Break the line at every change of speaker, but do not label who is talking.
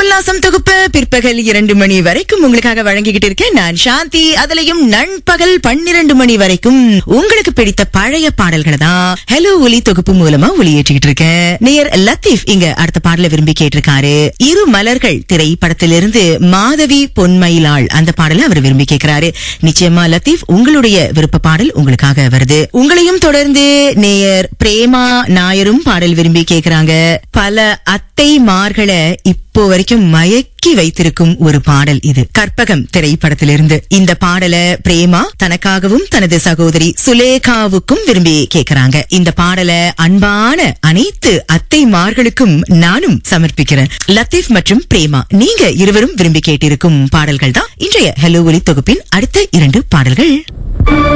உல்லாசம் தொகுப்பு பிற்பகல் இரண்டு மணி வரைக்கும் உங்களுக்காக வழங்கிக்கிட்டு இருக்கேன் நான் சாந்தி அதுலயும் நண்பகல் பன்னிரண்டு மணி வரைக்கும் உங்களுக்கு பிடித்த பழைய பாடல்களை தான் ஹலோ ஒலி தொகுப்பு மூலமா ஒளியேற்றிக்கிட்டு இருக்கேன் நேயர் லத்தீப் இங்க அடுத்த பாடலை விரும்பி கேட்டிருக்காரு இரு மலர்கள் திரைப்படத்திலிருந்து மாதவி பொன்மயிலாள் அந்த பாடலை அவர் விரும்பி கேட்கிறாரு நிச்சயமா லத்தீப் உங்களுடைய விருப்ப பாடல் உங்களுக்காக வருது உங்களையும் தொடர்ந்து நேயர் பிரேமா நாயரும் பாடல் விரும்பி கேக்குறாங்க பல அத்தைமார்களை இப்போ வரைக்கும் மயக்கி வைத்திருக்கும் ஒரு பாடல் இது கற்பகம் திரைப்படத்திலிருந்து இந்த பாடலை பிரேமா தனக்காகவும் தனது சகோதரி சுலேகாவுக்கும் விரும்பி கேக்குறாங்க இந்த பாடலை அன்பான அனைத்து அத்தைமார்களுக்கும் நானும் சமர்ப்பிக்கிறேன் லத்தீப் மற்றும் பிரேமா நீங்க இருவரும் விரும்பி கேட்டிருக்கும் பாடல்கள் தான் இன்றைய ஹலோ ஒலி தொகுப்பின் அடுத்த இரண்டு பாடல்கள்